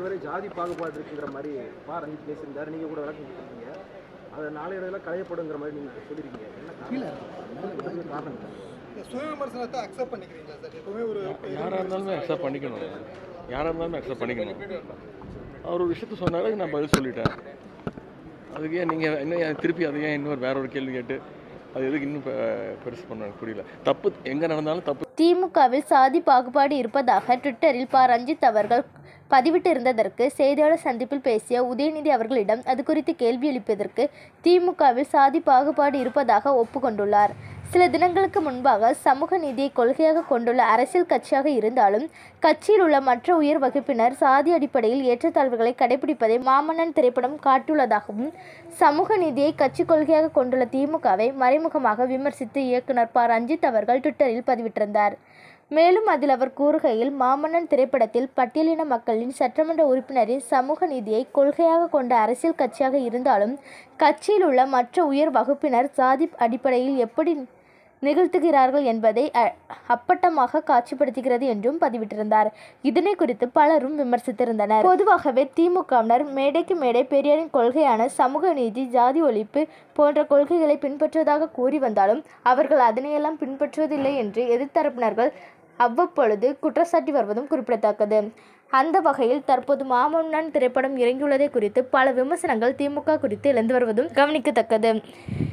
வரை ஜாதி பாகுபாடு இருக்குங்கிற மாதிரி பா ரஞ்சித் பேசியிருந்தாரு நீங்க கூட விளக்கம் கொடுத்துருக்கீங்க அதை நாளையில களையப்படுங்கிற மாதிரி நீங்க சொல்லியிருக்கீங்க என்ன காரணம் அதுக்கு காரணம் என்ன? இந்த சுய விமர்சனத்தை அக்செப்ட் பண்ணிக்கிறீங்களா சார் எப்பவுமே ஒரு யாராக இருந்தாலுமே அக்செப்ட் பண்ணிக்கணும் யாராக இருந்தாலுமே அக்செப்ட் பண்ணிக்கணும் அவர் ஒரு விஷயத்த சொன்னாரு நான் பதில் சொல்லிட்டேன் அதுக்கு ஏன் நீங்கள் இன்னும் ஏன் திருப்பி அதை ஏன் இன்னொரு வேற ஒரு கேள்வி கேட்டு அது எதுக்கு இன்னும் பெ- பெருசு பண்ண எனக்கு புரியல தப்பு எங்கே நடந்தாலும் தப்பு திமுகவில் சாதி பாகுபாடு இருப்பதாக ட்விட்டரில் ப ரஞ்சித் அவர்கள் பதிவிட்டிருந்ததற்கு செய்தியாளர் சந்திப்பில் பேசிய உதயநிதி அவர்களிடம் அது குறித்து கேள்வி எழுப்பியதற்கு திமுகவில் சாதி பாகுபாடு இருப்பதாக ஒப்புக்கொண்டுள்ளார் சில தினங்களுக்கு முன்பாக சமூக நீதியை கொள்கையாக கொண்டுள்ள அரசியல் கட்சியாக இருந்தாலும் கட்சியில் உள்ள மற்ற உயர் வகுப்பினர் சாதி அடிப்படையில் ஏற்றத்தாழ்வுகளை கடைபிடிப்பதை மாமன்னன் திரைப்படம் காட்டியுள்ளதாகவும் சமூக நீதியை கட்சி கொள்கையாக கொண்டுள்ள திமுகவை மறைமுகமாக விமர்சித்து இயக்குனர் ப ரஞ்சித் அவர்கள் ட்விட்டரில் பதிவிட்டிருந்தார் மேலும் அதில் அவர் கூறுகையில் மாமன்னன் திரைப்படத்தில் பட்டியலின மக்களின் சட்டமன்ற உறுப்பினரின் சமூக நீதியை கொள்கையாக கொண்ட அரசியல் கட்சியாக இருந்தாலும் கட்சியில் உள்ள மற்ற உயர் வகுப்பினர் சாதி அடிப்படையில் எப்படி நிகழ்த்துகிறார்கள் என்பதை அ- அப்பட்டமாக காட்சிப்படுத்துகிறது என்றும் பதிவிட்டிருந்தார் இதனை குறித்து பலரும் விமர்சித்திருந்தனர் பொதுவாகவே திமுகவினர் மேடைக்கு மேடை பெரியாரின் கொள்கையான சமூக நீதி ஜாதி ஒழிப்பு போன்ற கொள்கைகளை பின்பற்றுவதாக கூறி வந்தாலும் அவர்கள் அதனையெல்லாம் பின்பற்றுவதில்லை என்று எதிர்த்தரப்பினர்கள் அவ்வப்பொழுது குற்றச்சாட்டி வருவதும் குறிப்பிடத்தக்கது அந்த வகையில் தற்போது மாமன்னன் திரைப்படம் இறங்கியுள்ளதை குறித்து பல விமர்சனங்கள் திமுக குறித்து எழுந்து வருவதும் கவனிக்கத்தக்கது